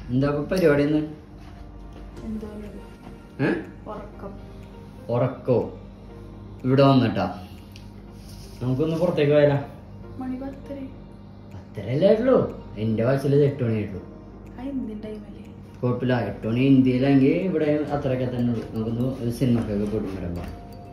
എന്താ ഇപ്പൊ പരിപാടി ഇന്ന് എന്തോ ഏ? ഉറക്കം ഉറക്കോ ഇവിടെ വന്നിട്ടാ നമുക്കൊന്ന് പുറത്തേക്ക് പോയാലോ മണി പത്തര അത്രയല്ലേ ഉള്ളൂ എന്റെ വയസ്സിൽ എട്ട് മണിയായിട്ടുള്ളൂ ആ എന്തിൻ ടൈമല്ലേ കുഴപ്പമില്ല എട്ട് മണി ഇന്ത്യയിലെങ്കിൽ ഇവിടെ അത്രയൊക്കെ തന്നെ ഉള്ളൂ നമുക്കൊന്ന് ഒരു സിനിമക്കൊക്കെ പോയിട്ട് വരുമ്പോ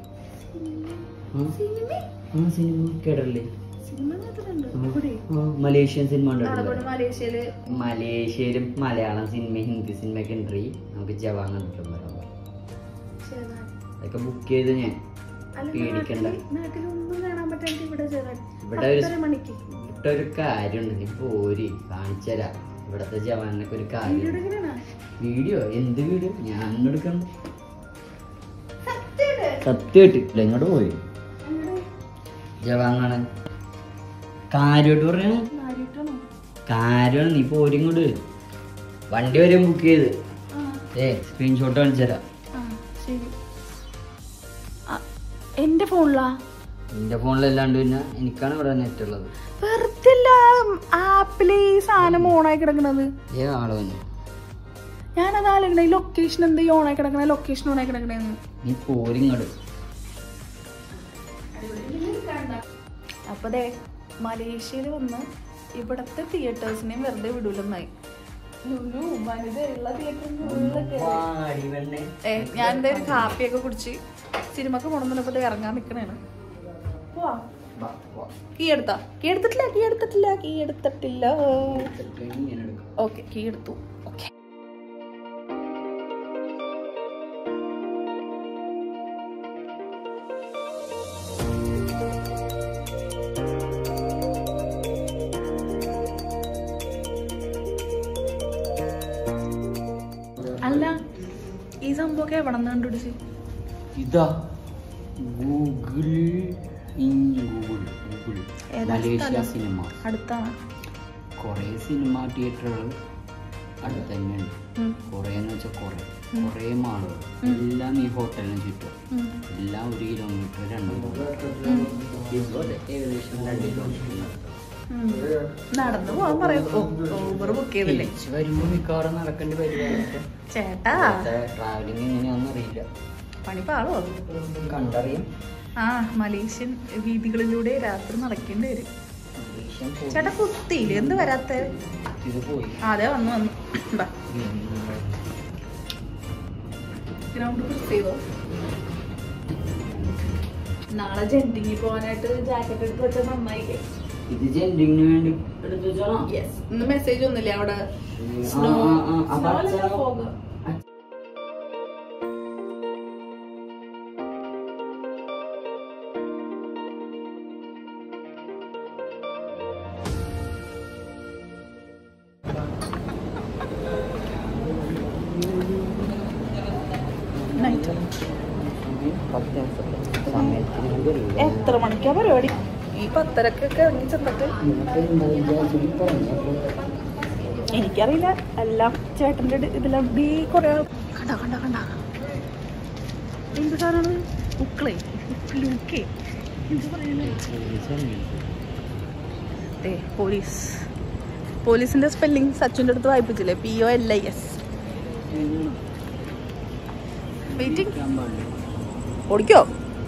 സിനിമ ആ സിനിമ കേട്ടില്ലേ സിനിമ മാത്രമുണ്ട് ആ, ഇവിടെ ആ, മലേഷ്യൻ സിനിമ നാളെ ഉണ്ടല്ലോ കൂടെ മലേഷ്യയില് മലേഷ്യയിലും മലയാളം സിനിമ ഹിന്ദി സിനിമയൊക്കെ ഉണ്ട് നമുക്ക് ജവാൻ കണ്ടിട്ടും വരാം ചേരാൻ അതൊക്കെ ബുക്ക് ചെയ്ത് ഞാൻ അല്ല പേടിക്കണ്ട. നാട്ടില് നാട്ടിലൊന്നും കാണാൻ പറ്റാണ്ട് ഇവിടെ ചേരാൻ ഇവിടെ ഒരു- പത്തര മണിക്ക് ഇവിടെ ഒരു കാര്യമുണ്ട് നീ പോരി കാണിച്ചുതരാം ഇവിടത്തെ ജവാനൊക്കെ ഒരു കാര്യം വീഡിയോ എങ്ങനെയാണ് വീഡിയോ എന്ത് വീഡിയോ ഞാൻ എടുക്കണം സത്യമായിട്ട് സത്യമായിട്ട് ഇല്ല ഇങ്ങോട്ട് പോയി അങ്ങട് ജവാൻ കാണാൻ കാര്യമായിട്ട് പറയണ നാരിട്ടാണോ കാര്യമാണ് നീ പോരി ഇങ്ങോട്ട് വണ്ടി വരെ ബുക്ക് ചെയ്ത് ആ ഏ സ്ക്രീൻഷോട്ട് കാണിച്ചുതരാം ആ ശരി ആ, എന്റെ ഫോണിലാ നിന്റെ ഫോണിലല്ലാണ്ട് പിന്നെ എനിക്കാണ് ഇവിടെ നെറ്റ് ഉള്ളത് വെറുതെ ആപ്പില് ഈ സാധനം ഓണായി കിടക്കണത് ഏ ആള് വന്നു ഞാനത് ആലോചിക്കണ ഈ ലൊക്കേഷൻ എന്ത് ഈ ഓണായി കിടക്കണ ലൊക്കേഷൻ ഓണായി കിടക്കണേന്ന് നീ പോരി ഇങ്ങോട്ട് അപ്പൊ ദേ മലേഷ്യയിൽ വന്ന് ഇവിടത്തെ തിയേറ്റേഴ്സിനെയും വെറുതെ വിടൂലെന്നായി ലുലു വനിതയുള്ള തിയേറ്ററിൽ ഏ ഞാൻ എന്താ ഒരു കാപ്പിയൊക്കെ കുടിച്ച് സിനിമക്ക് പോണെന്നപ്പോ ഇറങ്ങാൻ നിക്കണേണ് പോവാ കീ എടുത്താ കീ എടുത്തിട്ടില്ല കീ എടുത്തിട്ടില്ല കീ എടുത്തിട്ടില്ല ഓക്കെ കീ എടുത്തു ഓക്കെ അല്ല ഈ സംഭവമൊക്കെ എവിടെ നിന്ന് കണ്ടുപിടിച്ച് ഇതാ ഗൂഗിൾ ഇൻ ഗൂഗിൾ ഗൂഗിൾ ഏതാ മലേഷ്യ സ്ഥലം? സിനിമ അടുത്താണ് കുറേ സിനിമ തിയേറ്ററുകൾ അടുത്ത് തന്നെയുണ്ട് ഉം. കുറേ എന്ന് വെച്ചാൽ കുറേ കുറേ മാളുകൾ എല്ലാം ഈ ഹോട്ടലിന് ചുറ്റും ഉം. എല്ലാം ഒരു കിലോമീറ്റർ രണ്ട് കിലോമീറ്റർ ഇവിടെ ഏകദേശം രണ്ട് കിലോമീറ്റർ ഉം. നടന്നു പോവാൻ പറയാം ഊബർ ബുക്ക് ചെയ്തില്ലേ തിരിച്ച് വരുമ്പോൾ മിക്കവാറും നടക്കേണ്ടി വരുവായിരിക്കും ചേട്ടാ ട്രാവലിംഗ് എങ്ങനെയാണെന്ന് അറിയില്ല പണി പാളോ കണ്ടറിയാം ആ മലേഷ്യൻ വീതികളിലൂടെ രാത്രി നടക്കേണ്ടി വരും മലേഷ്യൻ പോയി. ചേട്ടാ കുത്തിയില്ലേ എന്ത് വരാത്ത ഇത് പോയി അതെ വന്നു വന്നു ബാ ഗ്രൗണ്ട് ഫിക്സ് ചെയ്തോ നാളെ ജെൻറ്റിങ്ങി പോകാനായിട്ട് ജാക്കറ്റ് എടുത്ത് വെച്ചാൽ നന്നായില്ലേ ഇത് ജെൻഡിങ്ങിന് വേണ്ടി എടുത്തു വെച്ചാണോ യെസ് ഇന്ന് മെസ്സേജ് ഒന്നുമില്ല അവിടെ ആ, സ്നോ ആ, ആ, അപ്പൊ സ്നോ അല്ല അച്ഛനോ? fog. Night. സമയത്തിന് വേണ്ടി അറിയില്ല. എത്ര മണിക്കാ പരിപാടി ഈ പത്തരക്കൊക്കെ ഇറങ്ങി ചെന്നിട്ട് ഇന്നത്തെ എന്താ വിചാരിച്ചു? ഈ പറഞ്ഞപ്പോ എനിക്കറിയില്ല എല്ലാം ചേട്ടന്റെ ഇട- ഇതിലും ഈ കൊറേ കണ്ട കണ്ട കണ്ട എന്ത് സാധനമാണ് ഉക്കളെ ഉക്കളൂക്കെ എന്ത് പറയുന്നത് ഏ പോലീസ് പോലീസിന്റെ സ്പെല്ലിംഗ് സച്ചിന്റെ അടുത്ത് വായിപ്പിച്ചില്ലേ P O L I S waiting ഇരിക്കാൻ പാടില്ല. ഓടിക്കോ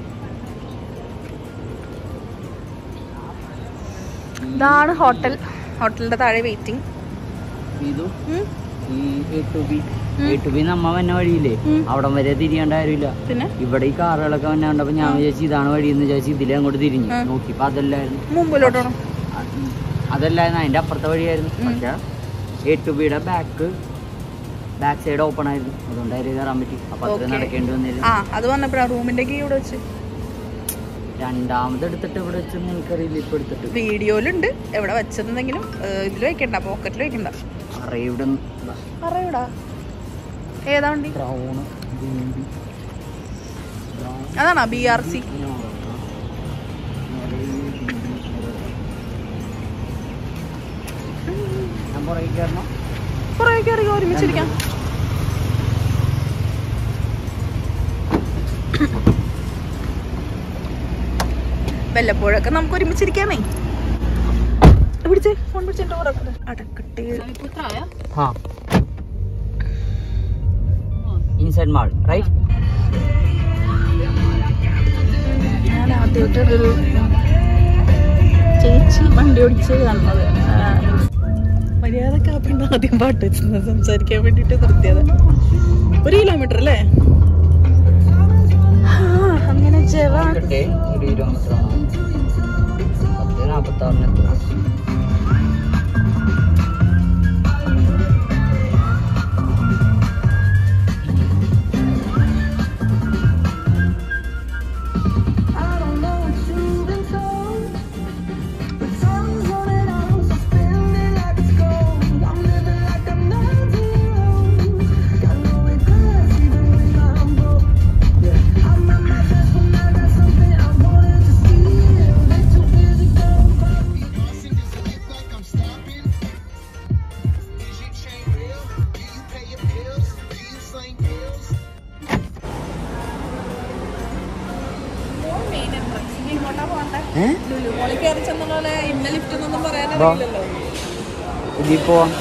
ഇതാണ് ഹോട്ടൽ ഹോട്ടലിന്റെ താഴെ വെയിറ്റിംഗ് ഇതു ഈ A to B A to B നമ്മ വന്ന വഴിയില്ലേ ഉം. അവിടം വരെ തിരിയേണ്ട കാര്യമില്ല പിന്നെ ഇവിടെ ഈ കാറുകളൊക്കെ വന്നെ കണ്ടപ്പോ ഞാൻ വിചാരിച്ചു ഇതാണ് വഴി എന്ന് വിചാരിച്ചു ഇതിലെ അങ്ങോട്ട് തിരിഞ്ഞു ഉം. നോക്കിയപ്പോ അതല്ലായിരുന്നു മുമ്പിലോട്ടാണോ അതല്ലായിരുന്നു അതിന്റെ അപ്പുറത്തെ വഴിയായിരുന്നു ഉം. പക്ഷെ എ ടു ബിയുടെ ബാക്ക് ബാക്ക് സൈഡ് ഓപ്പൺ ആയിരുന്നു അതുകൊണ്ട് അതിൽ കയറാൻ പറ്റി അപ്പൊ അത്ര Okay. നടക്കേണ്ടി വന്നില്ല ആ അത് വന്നപ്പോഴാ റൂമിന്റെ കീ ഇവിടെ വെച്ച് രണ്ടാമത് എടുത്തിട്ട് ഇവിടെ വെച്ച് നിനക്കറിയില്ല ഇപ്പൊ എടുത്തിട്ട് വീഡിയോയിലുണ്ട് എവിടെ വെച്ചതെങ്കിലും ഇതിൽ വെക്കണ്ട പോക്കറ്റിൽ വെക്കണ്ട അറിയുടെ അറിയൂടാ ഏതാ വണ്ടി ബ്രൗൺ അതാണോ ബി ആർ സി ഞാൻ പുറകെ കയറണം കുറേ കയറി ഒരുമിച്ചിരിക്കാം വല്ലപ്പോഴൊക്കെ നമുക്ക് ഒരുമിച്ചിരിക്കാമേ പിടിച്ചേ ഫോൺ പിടിച്ചിട്ട് അടക്കട്ടെ ആ സൺസെറ്റ് മാൾ റൈറ്റ് ഞാൻ ആദ്യമായിട്ടൊരു ചേച്ചി വണ്ടി ഓടിച്ച് കാണുന്നത് മര്യാദ കാപ്പിണ്ട് ആദ്യം പാട്ട് വെച്ചിരുന്നത് സംസാരിക്കാൻ വേണ്ടിട്ട് നിർത്തിയത് ഒരു കിലോമീറ്റർ അല്ലേ ആ, അങ്ങനെ ജവാൻ ഒരു കിലോമീറ്റർ പത്ത് നാൽപ്പത്തി ആറിന് എത്തും I don't know what you've been told, but time's running out, so spend it like it's gold. I'm living like I'm 19 old. Got no regrets, even when I'm broke. Yeah, I'm at my best when I got something I wanted to steal. Way too busy going broke. ഏഹ് ലുലുമോളിൽ കയറി ചെന്നപോലെ ഇന്ന lift എന്നൊന്നും വാ. പറയാനറിയില്ലല്ലോ ഇതിൽ പോവാം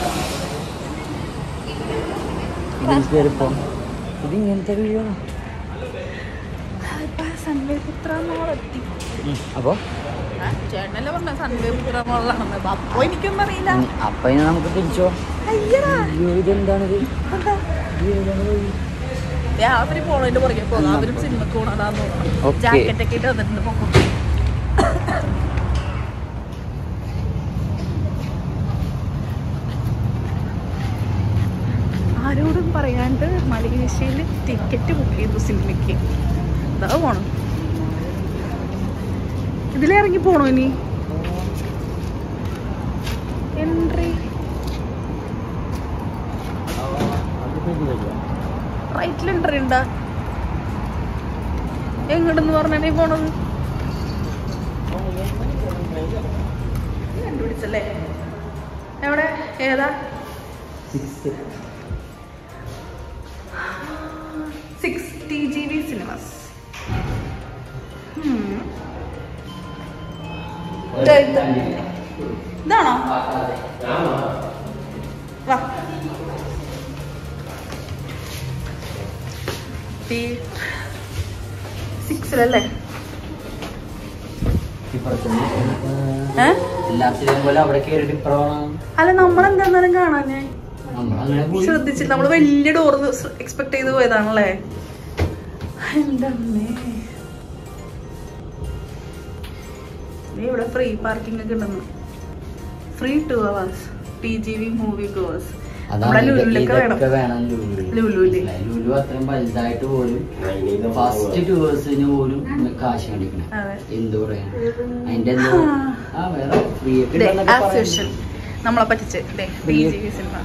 ഇതിൽ കയറി പോവാം ഇത് ഇങ്ങനത്തെ വീഡിയോ ഇപ്പൊ സൺവേ പുത്ര മോളെത്തി അപ്പോൾ ചേട്ടനല്ലേ പറഞ്ഞ സൺവേ പുത്ര മോളാണെന്ന് അപ്പൊ എനിക്കൊന്നും അറിയില്ല അപ്പം ഇനി നമുക്ക് തിരിച്ചോ അയ്യടാ അയ്യോ ഇതെന്താണിത് എന്താ ഇത് ഏതാണ് വഴി? രാത്രി പോണതിന്റെ പുറകെ പോകാം അവരും സിനിമക്ക് പോണതാന്ന് തോന്നുന്നു Okay. ജാക്കറ്റ് ഒക്കെ ഇട്ട് വന്നിട്ടുണ്ട് പൊക്കം ആരോടും പറയാണ്ട് മലേഷ്യയിൽ ടിക്കറ്റ് ബുക്ക് ചെയ്തു സിനിമയ്ക്ക് ഇതാ പോണം ഇതിലിറങ്ങി പോണോ ഇനി എൻട്രി അതിപ്പോ ഇത് വഴിയാ. റൈറ്റിൽ എൻട്രി ഉണ്ടാ എങ്ങോട്ടെന്ന് പറഞ്ഞാ നീ പോണത് കണ്ടുപിടിച്ചല്ലേ എവിടെ ഏതാ Six. Six T G V cinemas ഇതാണോ വാ സിക്സിലല്ലേ ഇപ്പുറത്തുനിന്ന് ഏ എല്ലാത്തിലും പോലെ അവിടെ കയറിയിട്ട് ഇപ്പുറമാണ് അല്ല നമ്മളെന്താന്നാലും കാണാഞ്ഞേ നമ്മളങ്ങനെ പോയി ശ്രദ്ധിച്ചില്ല നമ്മള് വലിയ ഡോർ എക്സ്പെക്ട് ചെയ്ത് പോയതാണല്ലേ എന്റെ അമ്മേ ദേ ഇവിടെ ഫ്രീ പാർക്കിംഗ് ഒക്കെ ഉണ്ടെന്ന് free two hours T G V movie goers നമ്മുടെ അതാണ് ഇത് ലുലുലൊക്കെ വേണം ഇതൊക്കെ വേണം ലുലുവിൽ. ലുലുവില്. മനസ്സിലായി? ലുലു അത്രയും വലുതായിട്ട് പോലും ഫസ്റ്റ് ടൂവേഴ്സിന് പോലും കാശ് കണ്ടിക്കണേ അതെ എന്ത് പറയാൻ അതിന്റെ എന്തോ ആ വേറെ ഫ്രീ ഒക്കെ ദേ, ഉണ്ടെന്നൊക്കെ as പറയുന്നു. usual. നമ്മളെ പറ്റിച്ച് T Free. G V cinema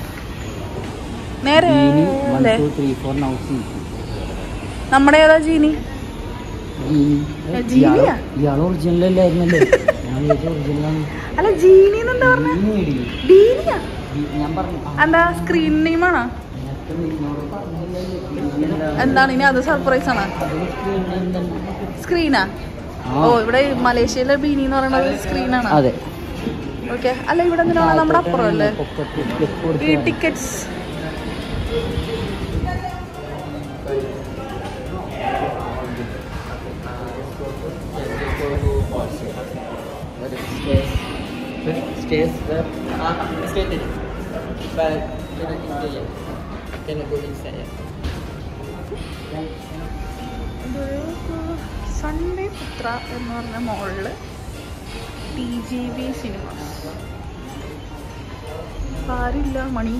നേരെ ജീനി one, അല്ലേ? two, three, four, now six. നമ്മുടെ ഏതാ ജീനി ജീനി. ഏ, ജീനിയാ? ഇയാള് ഇയാള് ഒറിജിനൽ അല്ലായിരുന്നല്ലേ ഞാൻ വിചാരിച്ചു ഒറിജിനലാണ് അല്ല ജീനി എന്നെന്താ പറഞ്ഞ ജീനി മേടി. ഡീനിയാ ജീ- ഞാൻ പറഞ്ഞു ആ, എന്താ സ്ക്രീൻ നെയിമാണോ നേരത്തെ നിന്നോട് പറഞ്ഞില്ലല്ലോ. ജീനി എന്താണ്? എന്താണ് ഇനി അത് സർപ്രൈസ് ആണ് അത് screen name തന്നെ. സ്ക്രീനാ ആ. ഓ ഇവിടെ മലേഷ്യയിലെ ബീനി എന്ന് പറയുന്നത് സ്ക്രീനാണ് അതെ ഓക്കെ അല്ല ഇവിടെ എന്തിനാണ് നമ്മുടെ അപ്പുറം അല്ലേ പൊക്കത്ത് clip കൊടുത്ത് ഈ വേണം. ടിക്കറ്റ്സ് Stairs where സൺഡേ പുത്ര എന്ന് പറഞ്ഞ മോളില് ടി ജി വി സിനിമ ആരില്ല മണി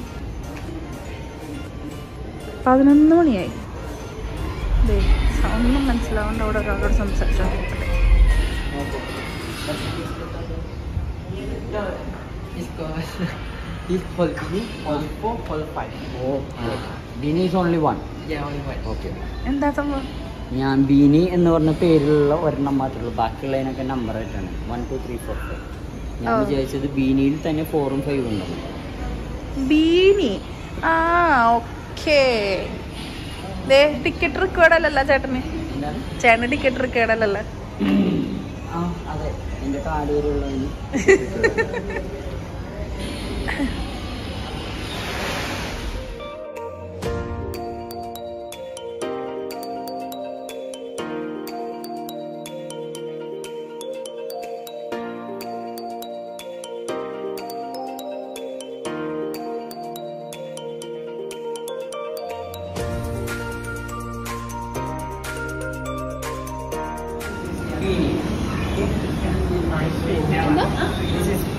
പതിനൊന്ന് മണിയായി ദേ ഒന്നും മനസ്സിലാവാണ്ട് അവിടെ ഒരാളോട് സംസാരിച്ചോണ്ടിരിക്കട്ടെ Oh, beanie is only one okay എന്താ സംഭവം ഞാൻ ബീനി എന്ന് പറഞ്ഞ പേരിലുള്ള ഒരെണ്ണം മാത്രമേ ഉള്ളൂ ബാക്കിയുള്ളതിനൊക്കെ നമ്പർ ആയിട്ടാണ് one two three four five ഞാൻ ഓ. വിചാരിച്ചത് ബീനിയിൽ തന്നെ ഫോറും ഫൈവും ഉണ്ടെന്ന് ബീനി ആ ഓക്കേ ദേ ടിക്കറ്റ് റിക്വേർഡ് അല്ലല്ല ചേട്ടന് എന്താണ് ചേട്ടന് ടിക്കറ്റ് റിക്വേർഡ് അല്ലല്ല ആ അതെ എൻ്റെ കാർഡ് വരെയുള്ളതിന്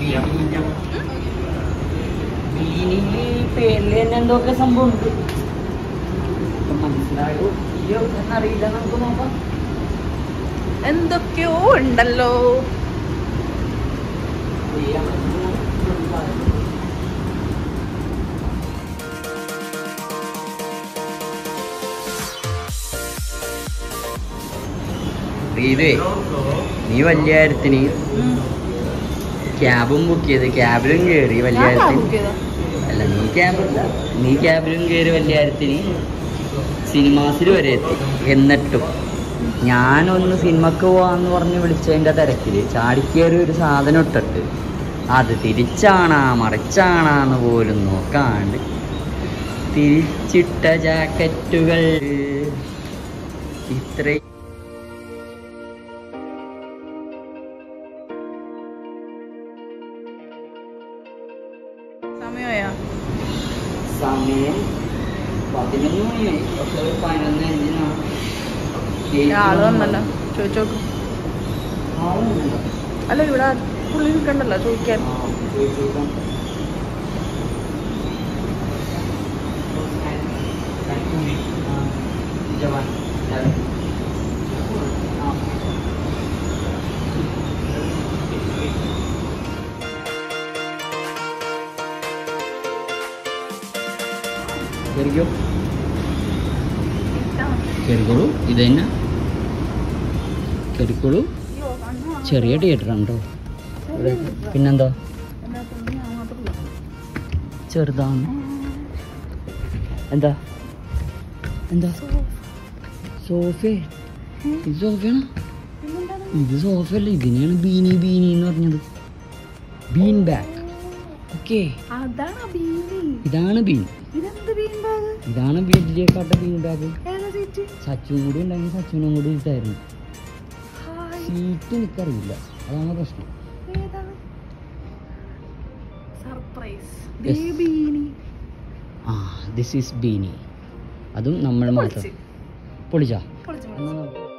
ബീനില് പേരില് തന്നെ എന്തൊക്കെ സംഭവം ഉണ്ട് മനസ്സിലായോ ഇല്ലയോ എന്നറിയില്ല നമുക്ക് നോക്കാം എന്തൊക്കെയോ ഉണ്ടല്ലോ ഇതേ നീ വലിയ കാര്യത്തിന് ക്യാബും ബുക്ക് ചെയ്ത് ക്യാബിലും കയറി വലിയ ഞാൻ കാര്യത്തിന് ബുക്ക് ചെയ്തോ അല്ല നീ ക്യാബല്ല നീ ക്യാബിലും കയറി വലിയ കാര്യത്തിന് സിനിമാസിൽ വരെ എത്തി എന്നിട്ടും ഞാനൊന്ന് സിനിമക്ക് പോവാന്ന് പറഞ്ഞ് വിളിച്ചതിൻ്റെ തിരക്കിൽ ചാടിക്കേറി ഒരു സാധനം ഇട്ടിട്ട് അത് തിരിച്ചാണാ മറിച്ചാണാന്ന് പോലും നോക്കാണ്ട് തിരിച്ചിട്ട ജാക്കറ്റുകൾ ഇത്രയും സമയമായോ സമയം പതിനൊന്ന് മണിയായി പക്ഷെ ഒരു പതിനൊന്ന് അഞ്ചിനാണ് ആള് വന്നല്ലോ ചോദിച്ചു നോക്കും ആളുണ്ടല്ലോ അല്ല ഇവിടെ പുള്ളി നിൽക്കണ്ടല്ലോ ചോദിക്കാൻ ആ, ചോദിച്ചു നോക്കാം. ആ, ജവാൻ, ജവാൻ. ആ. കേറിക്കോ കേറിക്കോളൂ ഇത് തന്നെ കേറിക്കോളൂ ചെറിയ തിയേറ്റർ ഉണ്ടോ ഇവിടെ പിന്നെന്താ ചെറുതാണ് എന്താ എന്താ സോഫ ഇത് സോഫയാണ് ഇത് സോഫയല്ല ഇതിനെയാണ് ബീനി ബീനി എന്ന് പറഞ്ഞത് ബീൻ ബാഗ് ഓക്കെ അതാണ് ബീനി ഇതാണ് ബീൻ ഇതെന്ത് ബീൻ ബാഗ് ഇതാണ് വലിയക്കാട്ട ബീൻ ബാഗ് ഏതാ സീറ്റ് സച്ചും കൂടി ഉണ്ടെങ്കിൽ സച്ചുനും കൂടി ഇട്ടായിരുന്നു ഹായ് സീറ്റ് എനിക്കറിയില്ല അതാണ് പ്രശ്നം ഏതാണ് സർപ്രൈസ് Yes. ബീനി ആ ദിസ് ഈസ് ബീനി അതും നമ്മൾ മാത്രം പൊളിച്ച്. പൊളിച്ചാ പൊളിച്ച് എന്നാ പൊളിച്ച്. നോക്ക്.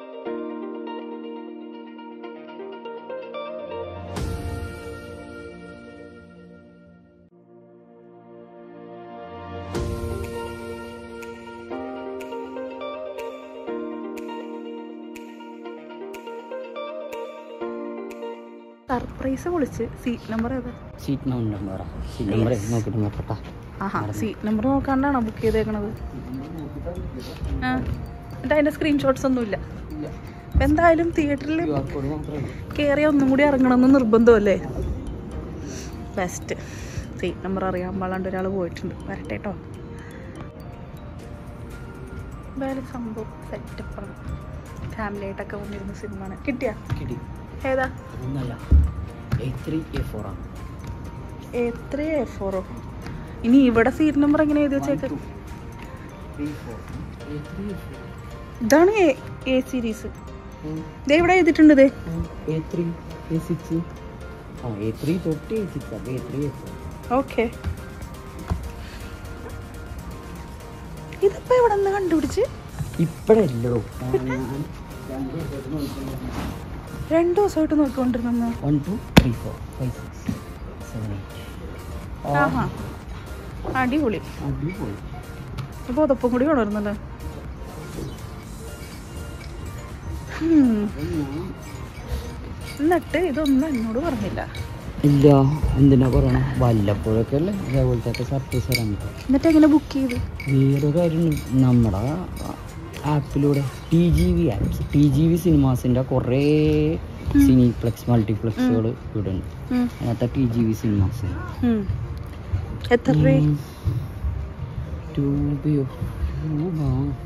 സർപ്രൈസ് പൊളിച്ച് സീറ്റ് നമ്പർ ഏതാ സീറ്റ് നമ്പർ പറ സീറ്റ് നമ്പർ നോക്കിട്ട് നോക്കട്ടാ ആഹാ സീറ്റ് നമ്പർ നോക്കാണ്ടാണോ ബുക്ക് ചെയ്തേക്കണത് ആ എന്നിട്ട് അതിന്റെ സ്ക്രീൻഷോട്ട്സ് ഒന്നുമില്ല അപ്പൊ എന്തായാലും തിയേറ്ററിൽ കോഡ് മാത്രമേ കയറി ഒന്നും കൂടി ഇറങ്ങണമെന്ന് നിർബന്ധമല്ലേ ബെസ്റ്റ് സീറ്റ് നമ്പർ അറിയാൻ പാടാണ്ട് ഒരാൾ പോയിട്ടുണ്ട് വരട്ടെ കേട്ടോ എന്തായാലും സംഭവം സെറ്റപ്പാണ് ഫാമിലി ആയിട്ടൊക്കെ വന്നിരുന്ന സിനിമയാണ് കിട്ടിയാ കിട്ടി ഏതാ അതൊന്നല്ല എ ത്രീ എ ഫോർ ആണ് എത്ര എ ഫോറോ ഇനി ഇവിടെ സീറ്റ് നമ്പർ എങ്ങനെ എഴുതി വെച്ചേക്ക് ഇതാണ് എ സീരീസ് ദേ ഇവിടെ എഴുതിയിട്ടുണ്ട് ദേ എ ത്രീ എ സിക്സ് ആ എ ത്രീ തൊട്ട് എ സിക്സ് അപ്പോൾ A three A four okay ഇതിപ്പോ ഇവിടെ നിന്ന് കണ്ടുപിടിച്ച് ഇപ്പോഴല്ലോ രണ്ടു ദിവസമായിട്ട് നോക്കിക്കൊണ്ടിരുന്ന one two three four five six seven ആഹാ എയ്റ്റ് അടിപൊളി അടിപൊളി ഇപ്പൊ ഉതപ്പം കൂടി കൊണ്ടുവരുന്നല്ലോ ഹും. എന്നിട്ട് ഇതൊന്നും എന്നോട് പറഞ്ഞില്ല ഇല്ല എന്തിനാ പറയണം വല്ലപ്പോഴൊക്കെ അല്ലേ അതേപോലത്തെ സർപ്രൈസ് തരാൻ പറ്റും എന്നിട്ട് എങ്ങനെ ബുക്ക് ചെയ്ത് വേറൊരു കാര്യമുണ്ട് നമ്മുടെ ആപ്പിലൂടെ T G V apps T G V സിനിമാസിൻ്റെ കുറേ സിനിപ്ലെക്സ് മൾട്ടിപ്ലെക്സുകൾ ഇവിടെ ഉണ്ട് ഉം. അതിനകത്ത് ടി ജി വി സിനിമാസ് ഉം. എത്ര രൂപ രൂപയോ രൂപ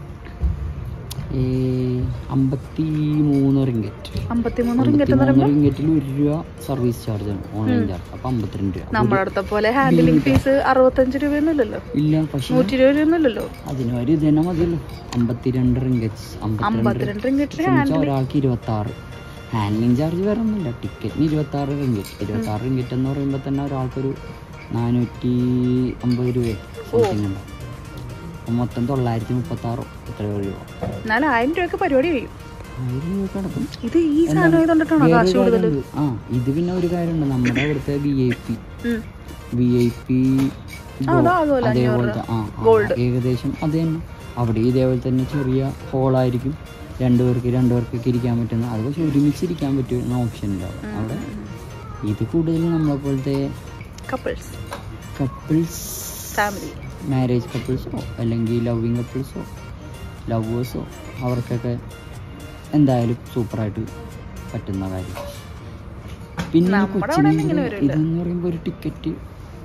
ഈ അമ്പത്തി മൂന്ന് റിങ്കറ്റ് അമ്പത്തിമൂന്ന് റിങ്കറ്റ് എന്ന് പറയുമ്പോ റിങ്കറ്റിൽ ഒരു രൂപ സർവീസ് ചാർജ് ആണ് ഓൺലൈൻ ചാർജ് അപ്പം അമ്പത്തിരണ്ട് രൂപ നമ്മുടെ അടുത്ത പോലെ ഹാൻഡിലിംഗ് ഫീസ് അറുപത്തഞ്ച് രൂപയൊന്നുമില്ലല്ലോ ഇല്ല പക്ഷേ നൂറ്റി ഇരുപത് രൂപയൊന്നുമില്ലല്ലോ അതിന് ഒരു ഇത് തന്നെ മതിയല്ലോ അമ്പത്തിരണ്ട് റിങ്കറ്റ്സ് അമ്പത്തിരണ്ട് റിങ്കറ്റിന് വെച്ചാൽ ഹാൻഡിലിംഗ് ഒരാൾക്ക് ഇരുപത്തി ആറ് ഹാൻഡ്ലിംഗ് ചാർജ് വേറെ ഒന്നുമില്ല ടിക്കറ്റിന് ഇരുപത്തി ആറ് റിങ്കറ്റ് ഇരുപത്തി ആറ് റിങ്കറ്റ് എന്ന് പറയുമ്പോൾ തന്നെ ഒരാൾക്കൊരു നാനൂറ്റി അമ്പത് രൂപ സംതിങ് ഉണ്ടാവും അപ്പം മൊത്തം തൊള്ളായിരത്തി മുപ്പത്തി ആറോ എത്ര രൂപ എന്നാലും ആയിരം രൂപയ്ക്ക് പരിപാടി കഴിയും ആയിരം രൂപ കിടക്കും ഇത് ഈ സാധനം ആയതുകൊണ്ടിട്ടാണോ വേറൊരു കാശ് കൂടുതൽ കാര്യമുണ്ട്. ആ ഇത് പിന്നെ ഒരു കാര്യമുണ്ട് നമ്മുടെ അവിടുത്തെ V I P V I P ആ, അതാ അതുപോലെ അതേപോലത്തെ ആ ആ, ഏകദേശം അത് തന്നെ അവിടെ ഇതേപോലെ തന്നെ ചെറിയ ഹോളായിരിക്കും രണ്ടുപേർക്ക് രണ്ടുപേർക്കൊക്കെ ഇരിക്കാൻ പറ്റുന്ന അത് പക്ഷെ ഒരുമിച്ച് ഇരിക്കാൻ പറ്റുന്ന ഓപ്ഷൻ ഇല്ല അവിടെ. അവിടെ ഇത് കൂടുതൽ നമ്മളെ പോലത്തെ കപ്പിൾസ് കപ്പിൾസ് ഫാമിലി മാരേജ് കപ്പിൾസോ അല്ലെങ്കിൽ ലവിങ് കപ്പിൾസോ ലവേഴ്സോ അവർക്കൊക്കെ എന്തായാലും സൂപ്പറായിട്ട് പറ്റുന്ന കാര്യം പിന്നെ ഈ നമ്മുടെ അവിടെ കൊച്ചിന് ഇങ്ങനെ ഇവിടെ വരില്ല. ഇതെന്ന് പറയുമ്പോൾ ഒരു ടിക്കറ്റ്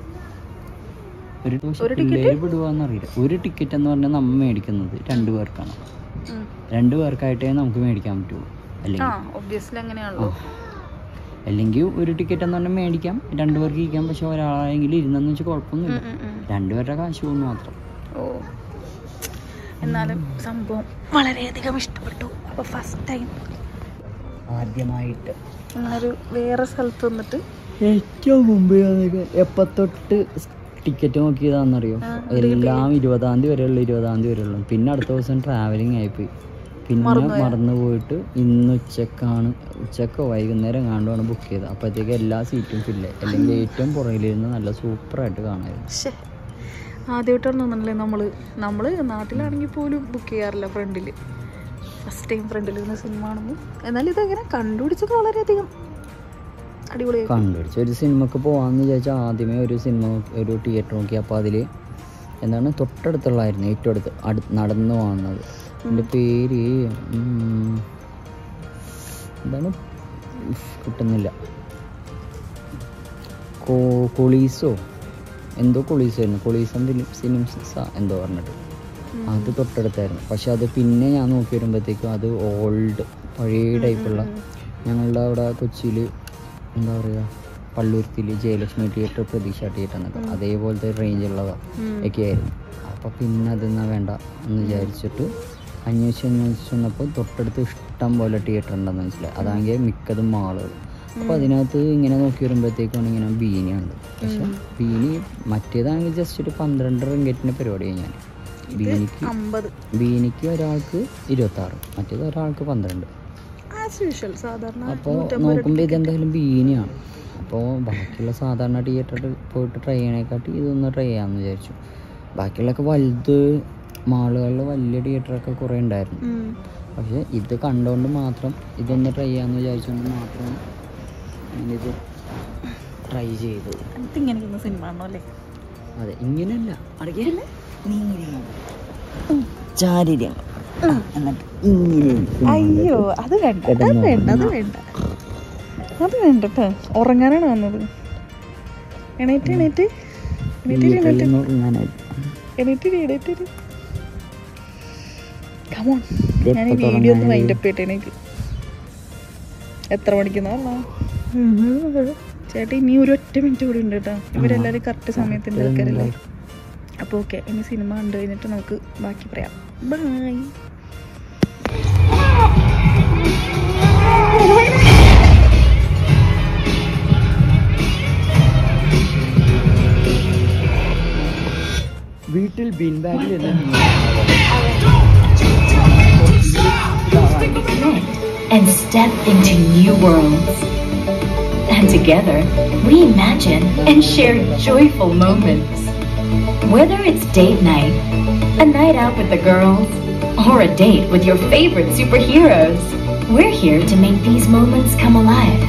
ഒരു ഒരു പിള്ളേര് വിടുവാന്ന് അറിയില്ല ഒരു ടിക്കറ്റ് എന്ന് പറഞ്ഞാൽ നമ്മൾ മേടിക്കുന്നത് രണ്ടു പേർക്കാണ് രണ്ടു പേർക്കായിട്ടേ നമുക്ക് മേടിക്കാൻ പറ്റുള്ളൂ ആ അല്ലെങ്കിൽ ഒബ്വിയസ്ലി അങ്ങനെയാണല്ലോ അല്ലെങ്കിൽ ഒരു ടിക്കറ്റ് എന്ന് പറഞ്ഞാൽ മേടിക്കാം രണ്ടു പേർക്ക് ഇരിക്കാം പക്ഷെ ഒരാളെങ്കിലും ഇരുന്നെന്ന് വെച്ചാൽ കുഴപ്പമൊന്നുമില്ല ഉം, ഉം. രണ്ടുപേരുടെ കാശ് പോകുന്നു മാത്രം ഓ എന്നാലും സംഭവം വളരെയധികം ഇഷ്ടപ്പെട്ടു അപ്പോൾ ഫസ്റ്റ് ടൈം ആദ്യമായിട്ട് ഞങ്ങളൊരു വേറെ സ്ഥലത്ത് വന്നിട്ട് ഏറ്റവും മുമ്പ് എപ്പോ തൊട്ട് ടിക്കറ്റ് നോക്കിയതാണെന്നറിയോ ആ, എല്ലാം ഇരുപതാം തീയതി വരെയുള്ള ഇരുപതാം തീയതി വരെയുള്ള പിന്നെ അടുത്ത ദിവസം ട്രാവലിംഗ് ആയിപ്പോയി പിന്നെ മറന്നുപോയോ? മറന്നു പോയിട്ട് ഇന്ന് ഉച്ചക്കാണ് ഉച്ചക്കോ വൈകുന്നേരം കണ്ടുമാണ് ബുക്ക് ചെയ്തത് അപ്പോഴത്തേക്ക് എല്ലാ സീറ്റും ഫില്ലേ അല്ലെങ്കിൽ ഏറ്റവും പുറകിലിരുന്ന് നല്ല സൂപ്പറായിട്ട് കാണായിരുന്നു ശേ ആദ്യമായിട്ടാണ് തോന്നണല്ലേ നമ്മൾ നമ്മൾ നാട്ടിലാണെങ്കിൽ പോലും ബുക്ക് ചെയ്യാറില്ല ഫ്രണ്ടിൽ ഫസ്റ്റ് ടൈം ഫ്രണ്ടിൽ ഇരുന്ന സിനിമ കാണുമ്പോൾ എന്നാൽ ഇതെങ്ങനെ കണ്ടുപിടിച്ചത് വളരെയധികം അടിപൊളിയായി കണ്ടുപിടിച്ച് ഒരു സിനിമക്ക് പോകാമെന്ന് വിചാരിച്ചാൽ ആദ്യമേ ഒരു സിനിമ നോക്കി- ഒരു തിയേറ്റർ നോക്കി അപ്പോൾ അതിൽ എന്താണ് തൊട്ടടുത്തുള്ളായിരുന്നു ഏറ്റവും അടുത്ത് അടു നടന്നു പോകുന്നത് എൻ്റെ പേര് ഉം, എന്താണ് ഉഫ്, കിട്ടുന്നില്ല കോ കൊളീസോ എന്തോ കൊളീസായിരുന്നു കൊളീസം ഫിലിം ഫിലിംസ് എന്തോ പറഞ്ഞിട്ട് അത് തൊട്ടടുത്തായിരുന്നു പക്ഷെ അത് പിന്നെ ഞാൻ നോക്കി വരുമ്പോഴത്തേക്കും അത് ഓൾഡ് പഴയ ടൈപ്പുള്ള ഞങ്ങളുടെ അവിടെ കൊച്ചിയിൽ എന്താ പറയുക പള്ളുരുത്തിയിൽ ജയലക്ഷ്മി തിയേറ്റർ പ്രതീക്ഷ തിയേറ്റർ എന്നൊക്കെ അതേപോലത്തെ റേഞ്ചുള്ളതാണ് ഒക്കെ ആയിരുന്നു അപ്പോൾ പിന്നെ അതെന്നാ വേണ്ട എന്ന് വിചാരിച്ചിട്ട് അന്വേഷിച്ച് അന്വേഷിച്ച് വന്നപ്പോൾ തൊട്ടടുത്ത് ഇഷ്ടം പോലെ തിയേറ്റർ ഉണ്ടെന്ന് മനസ്സിലായി അതാണെങ്കിൽ മിക്കതും മാളുകൾ അപ്പോൾ അതിനകത്ത് ഇങ്ങനെ നോക്കി വരുമ്പോഴത്തേക്കാണ് ഇങ്ങനെ ബീനിയുണ്ട് പക്ഷെ ബീനി മറ്റേതാണെങ്കിൽ ജസ്റ്റ് ഒരു പന്ത്രണ്ട് റിങ്കറ്റിൻ്റെ പരിപാടിയാണ് ഞാൻ ബീനിക്ക് അമ്പത് ബീനിക്ക് ഒരാൾക്ക് ഇരുപത്താറ് മറ്റേത് ഒരാൾക്ക് പന്ത്രണ്ട് ആസ് യൂഷ്വൽ സാധാരണ അപ്പോൾ നോക്കുമ്പോൾ ഇതെന്തായാലും ബീനിയാണ് അപ്പോൾ ബാക്കിയുള്ള സാധാരണ തിയേറ്ററിൽ പോയിട്ട് ട്രൈ ചെയ്യണേക്കാട്ടി ഇതൊന്ന് ട്രൈ ചെയ്യാമെന്ന് വിചാരിച്ചു ബാക്കിയുള്ളൊക്കെ വലുത് മാളുകളിൽ വലിയ തിയേറ്ററൊക്കെ കുറേ ഉണ്ടായിരുന്നു ഉം. പക്ഷേ ഇത് കണ്ടുകൊണ്ട് മാത്രം ഇതൊന്ന് ട്രൈ ചെയ്യാമെന്ന് വിചാരിച്ചുകൊണ്ട് മാത്രം ഞാനിത് ട്രൈ ചെയ്തത് ഇതിങ്ങനെ ഇരുന്ന സിനിമ ആണോ അല്ലേ അതെ ഇങ്ങനെയല്ല അടയ്ക്കേ നീ ഇങ്ങനെ ചാരിരങ്ങൾ എന്നിട്ട് ഇങ്ങനെ ഇരിക്കും. അയ്യോ അത് വേണ്ട അത് കിടന്ന് വേണ്ട അത് വേണ്ട അത് വേണ്ട കേട്ടോ ഉറങ്ങാനാണ് വന്നത് എണീറ്റ് എണീറ്റ് എണീറ്റ് തിയേറ്ററിൽ എണീറ്റ് നിന്ന് ഉറങ്ങാനായിട്ട്. എണീറ്റ് എണീറ്റ് കമോൺ ഇത് ഞാൻ ഈ എപ്പോ വീഡിയോ ഒന്ന് തുടങ്ങാനായി? വൈൻഡ് അപ്പ് ചെയ്യട്ടെ എനിക്ക് എത്ര മണിക്കുന്ന ചേട്ടാ ഇനി ഒരു ഒറ്റ മിനിറ്റ് കൂടി ഉണ്ട് കേട്ടോ ഇവരെല്ലാവരും കറക്റ്റ് സമയത്തിൻ്റെ ആൾക്കാരല്ലേ അപ്പോൾ ഓക്കെ ഇനി സിനിമ കണ്ടു കഴിഞ്ഞിട്ട് നമുക്ക് ബാക്കി പറയാം ബൈ വീട്ടിൽ ബിൻ ബാഗിൽ and step into new worlds. And together, we imagine and share joyful moments. Whether it's date night, a night out with the girls, or a date with your favorite superheroes, we're here to make these moments come alive.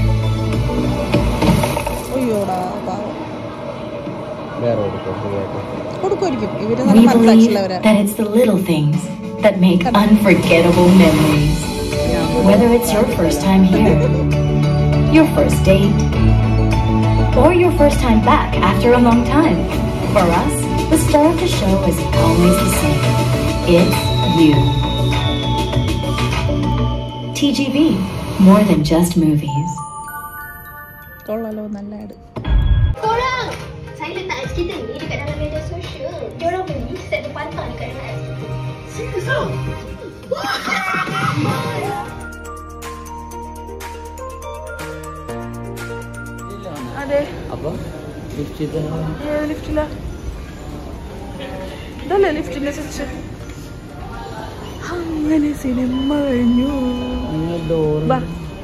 അയ്യോടാ പാവം. വേറെ കൊടുക്കും free ആയിട്ട് കൊടുക്കുമായിരിക്കും ഇവര് We നല്ല believe മനസ്സാക്ഷിയുള്ളവരാ that it's the little things that make unforgettable memories. Whether it's your first time here, your first date, or your first time back after a long time, for us, the star of the show is always the same. It's you. TGV, more than just movies. കൊള്ളാലോ നല്ല ad Korang! Saya letak ais kita ni dekat dalam media sosial. Diorang beli set berpantang dekat dalam ais kita. Serius tau? അതെ അപ്പോൾ lift ചെയ്ത് ഏത് ലിഫ്റ്റില്ല ഇതല്ലേ ലിഫ്റ്റിന്റെ switch അങ്ങനെ cinema കഴിഞ്ഞു അങ്ങനെ ഡോർ ബാ.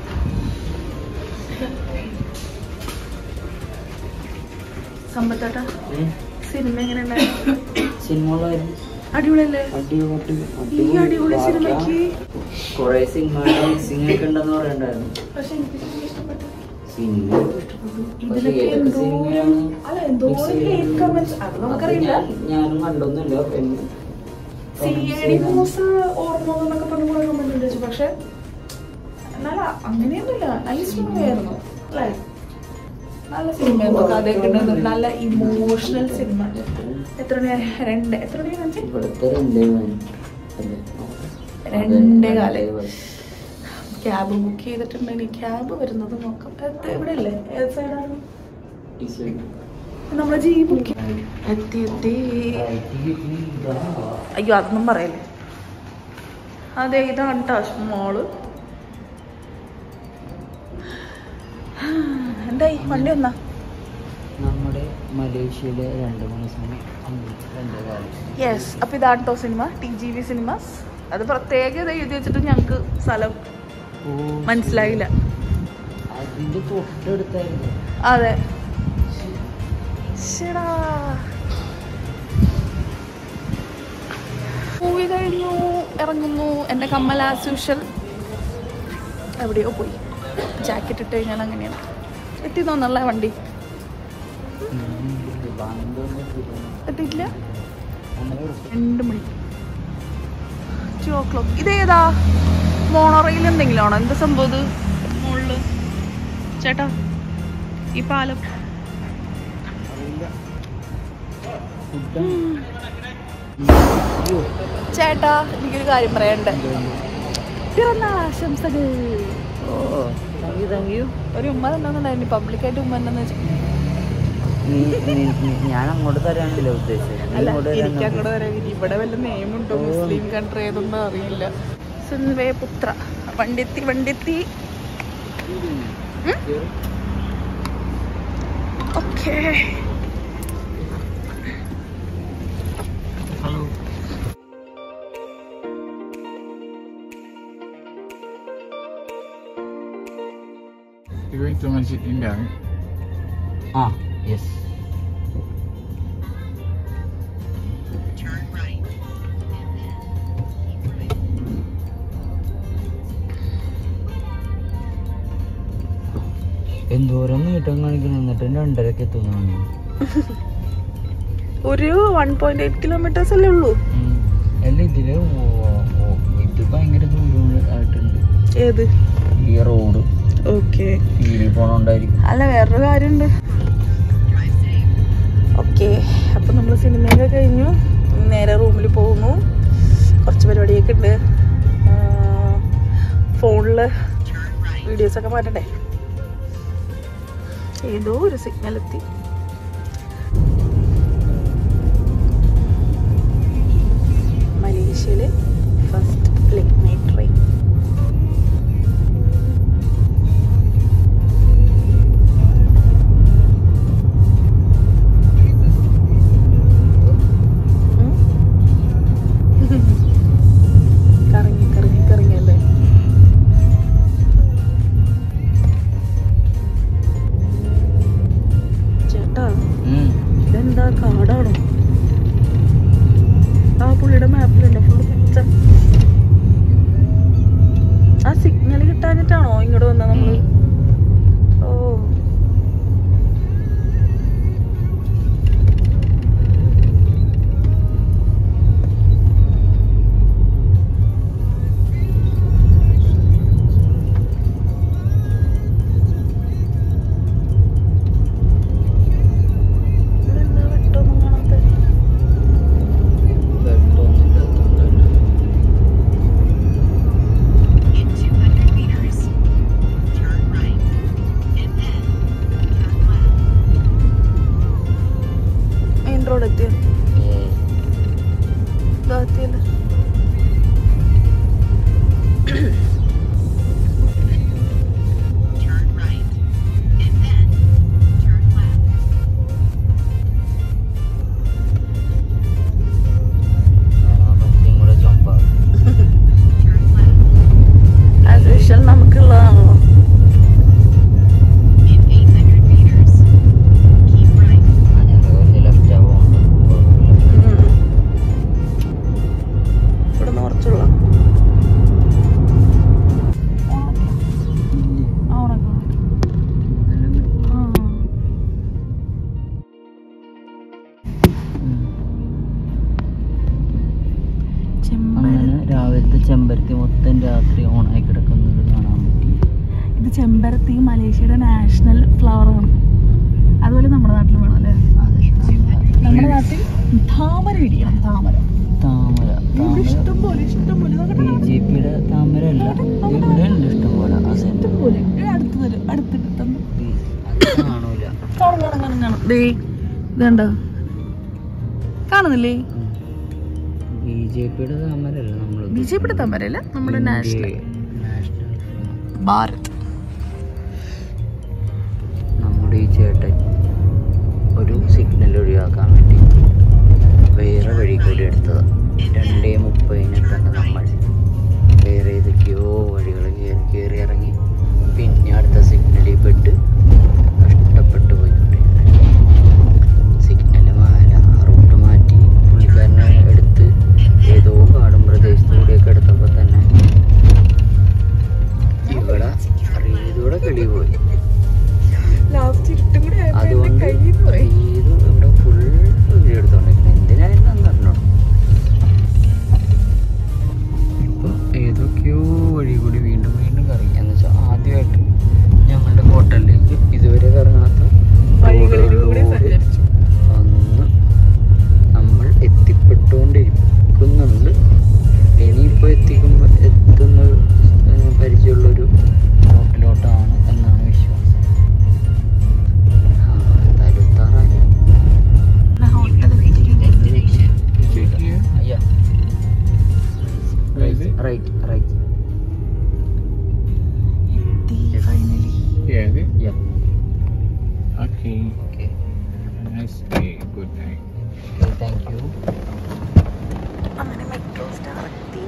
സമ്പത്താട്ടാ സിനിമ എങ്ങനെ ഉണ്ടായിരുന്നു സിനിമകളായിരുന്നു അടിപൊളിയല്ലേ അടിപൊളി ഈ അടിപൊളി സിനിമയ്ക്ക് കൊറേ സിനിമകളുടെ മിക്സിംഗ് ഒക്കെ ഉണ്ടെന്ന് പറയണ്ടായിരുന്നു പക്ഷെ എനിക്ക് സിനിമ ഇഷ്ടപ്പെട്ടു സിനിമ ഇഷ്ടപ്പെട്ടു പക്ഷെ ഇതിലൊക്കെ ഏതൊക്കെ എന്തോ സിനിമയാണ് അല്ല എന്തോരം mix ചെയ്തത്? hate comments. അത് നമുക്കറിയില്ല. അത് ഞാൻ- ഞാനും കണ്ടൊന്നുമില്ല പിന്നെ സി ഐ ഡി മൂസ് ഓർമ്മ എന്നൊക്കെ പറഞ്ഞ കുറെ കമന്റ് ഉണ്ട് പക്ഷെ നല്ല അങ്ങനെയൊന്നുമില്ല നൈസ് സിനിമയായിരുന്നു അല്ലേ നല്ല സിനിമയായിരുന്നു കഥയൊക്കെ ഉണ്ടായിരുന്നു നല്ല ഇമോഷണൽ സിനിമ എത്ര മണിയാ രണ്ട് എത്ര മണിയാ കാണിച്ചേ ഇവിടുത്തെ രണ്ടേ മണി. അല്ലേ? രണ്ടേ അതെ, കാലം. രണ്ടേ മണി. ക്യാബ് ബുക്ക് ചെയ്തിട്ടുണ്ടെങ്കിൽ ക്യാബ് വരുന്നത് നോക്കാം ഇത് ഇവിടെ അല്ലേ ഏത് സൈഡാണ് ഈ side. നമ്മളെ ജി ബുക്ക് എത്തി എത്തി ഇതാ. അയ്യോ അതൊന്നും പറയല്ലേ അതെ ഇതാണ് കേട്ടോ മോള് എന്തായി വണ്ടി വന്നാ നമ്മുടെ മലേഷ്യയിലെ രണ്ട് മൂന്ന് സമയം രണ്ടേ കാലം യെസ് അപ്പൊ ഇതാണ് കേട്ടോ cinema T G V cinemas അത് പ്രത്യേകത എഴുതി വെച്ചിട്ട് ഞങ്ങൾക്ക് സ്ഥലം ഓ, മനസ്സിലായില്ല അതിന്റെ തൊട്ടടുത്തായിരുന്നു അതെ ശ്ശെടാ. മൂവി കഴിഞ്ഞു ഇറങ്ങുന്നു എൻ്റെ കമ്മൽ ആസ് യൂഷ്വൽ എവിടെയോ പോയി ജാക്കറ്റ് ഇട്ട് കഴിഞ്ഞാൽ അങ്ങനെയാണ് എത്തി തോന്നല്ല വണ്ടി എത്തിയിട്ടില്ല രണ്ട് മണി ടു ഓ ക്ലോക്ക് ഇതേതാ മോണോറയിൽ എന്തെങ്കിലും ആണോ എന്താ സംഭവം ഇത് മുകളില് ചേട്ടാ ഈ പാലം ചേട്ടാ എനിക്കൊരു കാര്യം പറയണ്ട് പിറന്നാൾ ആശംസകൾ ഓ താങ്ക് യു താങ്ക് യു ഒരു ഉമ്മ തന്നെന്നുണ്ടായിരുന്നു പബ്ലിക്കായിട്ട് ഉമ്മ തന്നെ വെച്ചു നീ നീ- നീ- ഞാൻ അങ്ങോട്ട് തരാനല്ലേ ഉദ്ദേശിച്ചത് നീ അല്ല ഇങ്ങോട്ട് തരാൻ എനിക്ക് അങ്ങോട്ട് വരാൻ ഇനി ഇവിടെ വല്ല നിയമമുണ്ടോ മുസ്ലിം കൺട്രി ഏതൊന്നും അറിയില്ല സുൻവേ പുത്ര വണ്ടിയെത്തി വണ്ടിയെത്തി okay You're going to Masjid Indah, right? ആ യെസ് എന്തോരം നീട്ടം കാണിക്കണം എന്നിട്ട് രണ്ടരക്ക് എത്തുന്നു ഒരു വൺ പോയിന്റ് എയ്റ്റ് കിലോമീറ്റേഴ്സ് അല്ലേ ഉള്ളൂ അല്ല ഇതില് ഓ- ഓ- ഇത് ഭയങ്കര ദൂരം ആയിട്ടുണ്ട് ഏത് ഈ റോഡ് ഓക്കെ ഫീലിൽ പോണോണ്ടായിരിക്കും അല്ല വേറൊരു കാര്യമുണ്ട് ഓക്കെ അപ്പം നമ്മൾ സിനിമയൊക്കെ കഴിഞ്ഞു നേരെ റൂമിൽ പോകുന്നു കുറച്ച് പരിപാടിയൊക്കെ ഉണ്ട് ഫോണിൽ വീഡിയോസൊക്കെ മാറ്റണ്ടേ ഏതോ ഒരു സിഗ്നൽ എത്തി മലേഷ്യയിലെ ഫസ്റ്റ് ലേറ്റ് നൈറ്റ് ട്രെയിൻ കറങ്ങി കറങ്ങി കറങ്ങിയല്ലേ ചേട്ടാ ഇതെന്താ കാടാണോ ആ പുള്ളിയുടെ മാപ്പിലുണ്ടോ ഫുള്ള് പച്ച ആ സിഗ്നൽ കിട്ടാഞ്ഞിട്ടാണോ ഇങ്ങോട്ട് വന്നത് നമ്മള് ഓ ഇതെന്താ വെട്ടൊന്നും കാണാത്തെ In 200 meters, turn right, and then turn left. Main road എത്തിയ എത്തിയല്ലേ Turn right, and then turn left. കൂടെ ചൊമ്പ രാവിലത്തെ ചെമ്പരത്തി മൊത്തം രാത്രി ഓണായി കിടക്കുന്നത് കാണാൻ പറ്റി ഇത് ചെമ്പരത്തി മലേഷ്യയുടെ നാഷണൽ ഫ്ലവർ ആണ് അതുപോലെ നമ്മുടെ നാട്ടിൽ വേണം അല്ലേ നമ്മുടെ നാട്ടിൽ താമര ഇടിക്കണം താമര താമര ഇവിടെ താമര ഇഷ്ടം പോലെ ഇഷ്ടം പോലെ നോക്കട്ടെ ബി ജെ പിയുടെ താമര അല്ല ഇവിടെ ഉണ്ട് ഇഷ്ടം പോലെ ഇഷ്ടം പോലെ ഇവിടെ അടുത്ത് വരും അടുത്തിട്ട് തന്നു കാണൂല കാണും കാണും കാണും കാണും ദേ ഇത് കണ്ടോ കാണുന്നില്ലേ ബി ജെ പിയുടെ താമര അല്ല നമ്മൾ ബി ജെ പിയുടെ താമരല്ല നമ്മുടെ നാഷണൽ നാഷണൽ ഭാരത് നമ്മുടെ ഈ ചേട്ടൻ ഒരു സിഗ്നൽ ഒഴിവാക്കാൻ വേണ്ടി വേറെ വഴി കൂടി എടുത്തത് രണ്ടേ മുപ്പതിന് തന്നെ നമ്മൾ വേറെ ഏതൊക്കെയോ വഴികൾ കയറി കയറി ഇറങ്ങി പിന്നെ അടുത്ത സിഗ്നലിൽ പെട്ട് കഷ്ടപ്പെട്ട് പോയിക്കൊണ്ടിരിക്കുന്നത് സിഗ്നൽ മാല റൂട്ട് മാറ്റി പുള്ളിക്കാരനെ എടുത്ത് ഏതോ കാടും പ്രദേശത്തൂടെയൊക്കെ എടുത്തപ്പോൾ തന്നെ ഇവിടെ റീതൂടെ കിളി പോയി ലാസ്റ്റ് ഇരുട്ടും കൂടി അതുകൊണ്ട് ഇത് ഇവിടെ ഫുൾ വീഡിയോ എടുത്തോണ്ടിരിക്കുന്നത് എന്തിനായിരുന്നു എന്ന് അറിഞ്ഞോളൂ ഇപ്പൊ ഏതൊക്കെയോ വഴി കൂടി വീണ്ടും വീണ്ടും കറങ്ങി എന്ന് വെച്ചാൽ ആദ്യമായിട്ട് ഞങ്ങളുടെ ഹോട്ടലിലേക്ക് ഇതുവരെ കറങ്ങാത്ത വഴികളിലൂടെ റോഡുകളിലൂടെ സഞ്ചരിച്ചു വന്ന് നമ്മൾ എത്തിപ്പെട്ടുകൊണ്ടിരിക്കുന്നുണ്ട് ഇനിയിപ്പോൾ എത്തിക്കുമ്പോൾ എത്തുന്ന ഏഹ്, പരിചയമുള്ളൊരു ഹോട്ടലോട്ടാണ് എന്നാണ് വിശ്വാസം ആ, എന്തായാലും എത്താറായി Check here. അയ്യാ Where is it? Right right finally Yeah, is it? Yeah Okay. Okay Nice day. Good night. Thank you അങ്ങനെ മെട്രോ സ്റ്റാർ എത്തി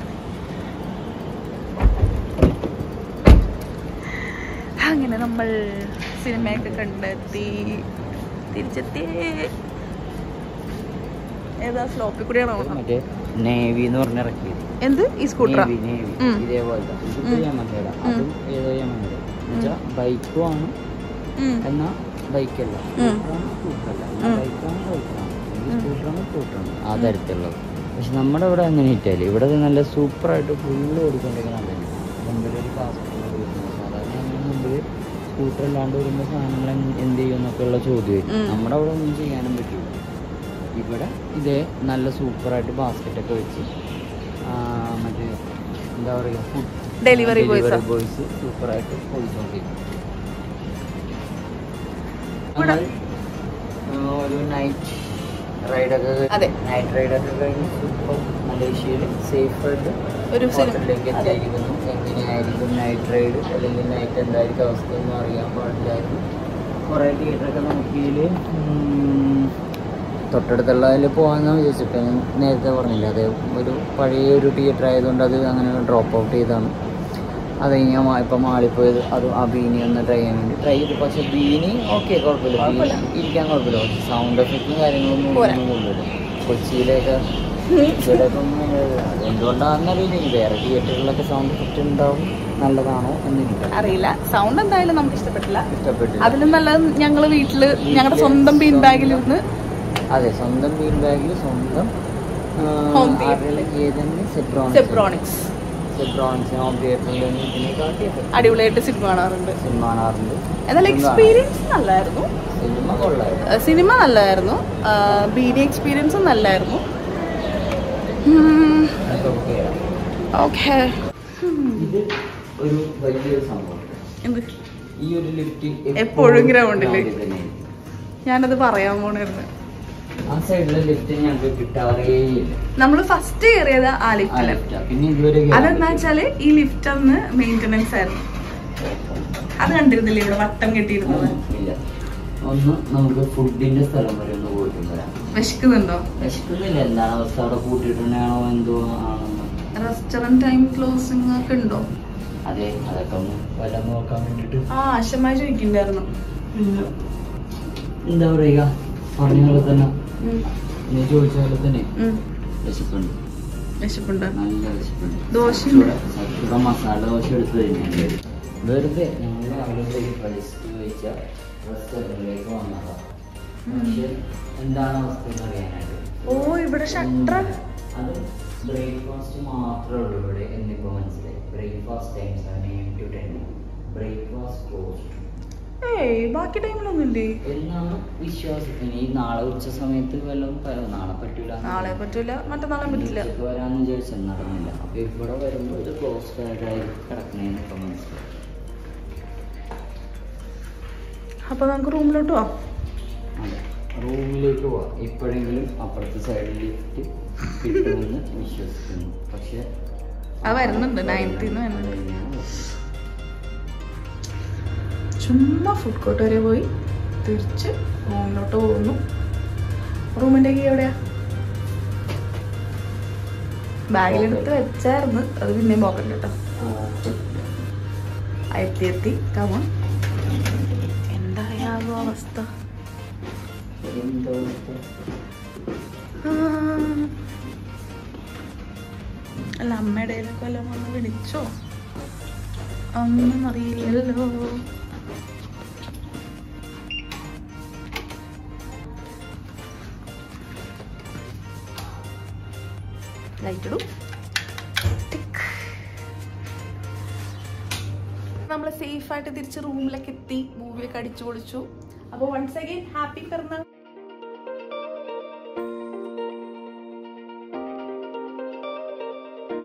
അങ്ങനെ നമ്മൾ സിനിമയൊക്കെ കണ്ടെത്തി തിരിച്ചെത്തി ഏതാ സ്ലോപ്പിൽ കൂടിയാണോ മറ്റേ നേവി എന്ന് പറഞ്ഞ ഇറക്കിയത് എന്ത് ഈ സ്കൂട്ടറാ നേവി നേവി ഉം. ഇതേപോലത്തെ ഇതിപ്പോ യമഹേട അതും ഏതോ യമഹേട എന്നുവെച്ചാൽ ബൈക്കും ആണ് ഉം. എന്നാ ബൈക്കല്ല ഉം. സ്കൂട്ടറല്ല ബൈക്കാണ് ബൈക്കാണ് സ്കൂട്ടറാണ് സ്കൂട്ടറാണ് ആ തരത്തിലുള്ളത് പക്ഷെ നമ്മുടെ ഇവിടെ അങ്ങനെ ഇറ്റാലി ഇവിടെ ഇത് നല്ല സൂപ്പറായിട്ട് ഫുള്ള് ഓടിക്കൊണ്ടിരിക്കുന്ന മുമ്പിൽ ഒരു കാസർഗോഡ് വരുന്നത് സാധാരണ അങ്ങനെ മുമ്പിൽ സ്കൂട്ടർ അല്ലാണ്ട് വരുമ്പോൾ സാധനങ്ങൾ എന്ത് എന്ത് ചെയ്യും എന്നൊക്കെയുള്ള ചോദ്യം വരും ഉം. നമ്മുടെ അവിടെ ഒന്നും ചെയ്യാനും പറ്റില്ല ഇവിടെ ഇതേ നല്ല സൂപ്പറായിട്ട് ബാസ്ക്കറ്റൊക്കെ വെച്ച് ആ, മറ്റേ എന്താ പറയുക ഫുഡ് Delivery boys ആ? ബോയ്സ് സൂപ്പറായിട്ട് പോയിക്കൊണ്ടിരിക്കും ഇവിടെ- നമ്മൾ, ആ, ഒരു നൈറ്റ് റൈഡൊക്കെ അതെ. നൈറ്റ് റൈഡൊക്കെ കഴിഞ്ഞ് സൂപ്പർ മലേഷ്യയിൽ സേഫായിട്ട് ഒരു സിനിമ ഹോട്ടലിലേക്ക് അതെ എത്തിയിരിക്കുന്നു എങ്ങനെയായിരിക്കും നൈറ്റ് റൈഡ് അല്ലെങ്കിൽ നൈറ്റ് എന്തായിരിക്കും അവസ്ഥ എന്ന് അറിയാൻ പാടില്ലായിരുന്നു കുറേ തിയേറ്ററൊക്കെ നോക്കിയതിൽ തൊട്ടടുത്തുള്ളതിൽ പോകാമെന്നാണ് വിചാരിച്ചിട്ട് ഞാൻ നേരത്തെ പറഞ്ഞില്ല അത് ഒരു പഴയ ഒരു തിയേറ്റർ ആയതുകൊണ്ട് അത് അങ്ങനെ ഡ്രോപ്പ് ഔട്ട് ചെയ്താണ് അത് കഴിഞ്ഞ് ഞാൻ ഇപ്പം മാളിപ്പോയത് അത് ആ ബീനി ഒന്ന് ട്രൈ ചെയ്യാൻ വേണ്ടി ട്രൈ ചെയ്തു പക്ഷേ ബീനി ഓക്കെ കുഴപ്പമില്ല ബീനി ഇരിക്കാൻ കുഴപ്പമില്ല പക്ഷേ സൗണ്ട് എഫക്റ്റും കാര്യങ്ങളൊന്നും പോരാ. ഒന്നും കൊള്ളില്ല കൊച്ചിയിലേക്ക് ഇവിടെ ഇപ്പം എന്തുകൊണ്ടാണെന്നറിയില്ല ഇനി വേറെ തിയേറ്ററുകളിലൊക്കെ സൗണ്ട് എഫക്റ്റ് ഉണ്ടാവും നല്ലതാണോ എന്നെനിക്ക് അറിയില്ല സൗണ്ട് എന്തായാലും നമുക്ക് ഇഷ്ടപ്പെട്ടില്ല ഇഷ്ടപ്പെട്ടില്ല അതിലും നല്ലത് ഞങ്ങള് വീട്ടില് ഞങ്ങളുടെ സ്വന്തം ബീൻ ബാഗിലിരുന്ന് അതെ സ്വന്തം ബീൻ ബാഗിൽ സ്വന്തം Home theatre. ഏതെങ്കിലും സെപ്രോണിക്സ് സെപ്രോണിക്സ് സെപ്രോണിക്സ് ഹോം തിയേറ്ററിൽ ഇതിനെക്കാട്ടി effect അടിപൊളിയായിട്ട് സിനിമ കാണാറുണ്ട് സിനിമ കാണാറുണ്ട് എന്നാൽ എക്സ്പീരിയൻസ് നല്ലായിരുന്നു സിനിമ കൊള്ളായിരുന്നു ഏഹ് സിനിമ നല്ലതായിരുന്നു ബീഡി എക്സ്പീരിയൻസും നല്ലായിരുന്നു അതൊക്കെ ഓക്കെയാണ് ഓക്കെ ഇത് ഒരു വലിയൊരു സംഭവം എന്ത് ഈ ഒരു ലിഫ്റ്റ് എപ്പോഴും ground ല്. ഞാനത് പറയാൻ പോണായിരുന്നു ആ സൈഡിലെ ലിഫ്റ്റ് ഞങ്ങൾക്ക് കിട്ടാറേയില്ല നമ്മൾ ഫസ്റ്റ് കയറിയത് ആ ആ ലിഫ്റ്റില് ലിഫ്റ്റാ പിന്നെ ഇതുവരെ കേറാൻ അതെന്താ വെച്ചാല് ഈ ലിഫ്റ്റ് അന്ന് മെയിൻ്റനൻസ് ആയിരുന്നു അത് കണ്ടിരുന്നില്ലേ ഇവിടെ വട്ടം കെട്ടിയിരുന്നത് ഇല്ല ഒന്ന് നമുക്ക് ഫുഡിന്റെ സ്ഥലം വരെ ഒന്ന് പോയിട്ട് വരാം വിശക്കുന്നുണ്ടോ വിശക്കുന്നില്ല എന്താണ് അവസ്ഥ അവിടെ കൂട്ടിയിട്ടുണ്ടാണോ എന്തോ ആണെന്ന് റെസ്റ്റോറന്റ് ടൈം ക്ലോസിംഗ് ഒക്കെ ഉണ്ടോ അതെ അതൊക്കെ ഒന്ന് വല്ല നോക്കാൻ വേണ്ടിട്ട് ആ ആശമായി ചോദിക്കണ്ടായിരുന്നു എന്താ പറയുക പറഞ്ഞ പോലെ തന്നെ ഉം. നീ ചോദിച്ച പോലെ തന്നെ ഉം. വിശപ്പുണ്ട് വിശപ്പുണ്ട് നല്ല വിശപ്പുണ്ട് ദോശയുണ്ട്. സച്ചൂട- സച്ചൂട മസാല ദോശ എടുത്ത് കഴിഞ്ഞാൽ വെറുതെ ഞങ്ങൾ അവരുടെ ഒരു പൈസ ചോദിച്ച റെസ്റ്റോറൻറ്റിലേക്ക് വന്നതാ പക്ഷെ എന്താണ് അവസ്ഥ എന്ന് അറിയാനായിട്ട് ഓ ഇവിടെ ഷട്ടർ അത് ബ്രേക്ക്ഫാസ്റ്റ് മാത്രമേ ഉള്ളൂ ഇവിടെ എന്നിപ്പോൾ മനസ്സിലായി breakfast time seven AM to ten breakfast close ഏയ് ബാക്കി ടൈമിലൊന്നും ഇല്ലേ എന്നാണ് വിശ്വാസത്തിന് ഈ നാളെ ഉച്ച സമയത്ത് വല്ലതും പ- നാളെ പറ്റൂല നാളെ പറ്റൂല മറ്റന്നാളെ പറ്റില്ല ഉച്ചയ്ക്ക് വരാന്ന് വിചാരിച്ചാൽ നടന്നില്ല അപ്പൊ ഇവിടെ വരുമ്പോൾ ഇത് ക്ലോസ് ആയി കിടക്കണേന്നൊക്കെ മനസ്സിലായി അപ്പൊ നമുക്ക് റൂമിലോട്ട് പോവാം അതെ റൂമിലേക്ക് പോവാം ഇപ്പോഴെങ്കിലും അപ്പുറത്തെ സൈഡിലേക്ക് കിട്ടുമെന്ന് വിശ്വസിക്കുന്നു പക്ഷെ ആ വരുന്നുണ്ട്, 9th ന്ന് വരുന്നുണ്ട്. ചുമ്മാ ഫുഡ് കോർട്ട് വരെ പോയി തിരിച്ച് റൂമിലോട്ട് പോകുന്നു റൂമിന്റെ കീ എവിടെയാ ബാഗിലെടുത്ത് വെച്ചായിരുന്നു അത് പിന്നെ പോക്കറ്റ് കേട്ടോ എത്തി എത്തി കമ എന്തായാലും അവസ്ഥ എന്തോ ആ. അല്ല അമ്മയുടെ കയ്യിലൊക്കെ വല്ലതും വന്ന് വിളിച്ചോ ഒന്നും അറിയില്ലല്ലോ ലൈറ്റ് ഇടും നമ്മൾ സേഫ് ആയിട്ട് തിരിച്ച് റൂമിലേക്ക് എത്തി മൂവിയൊക്കെ അടിച്ചു പൊളിച്ചു അപ്പോൾ വൺസ് അഗൈൻ ഹാപ്പി പിറന്നാൾ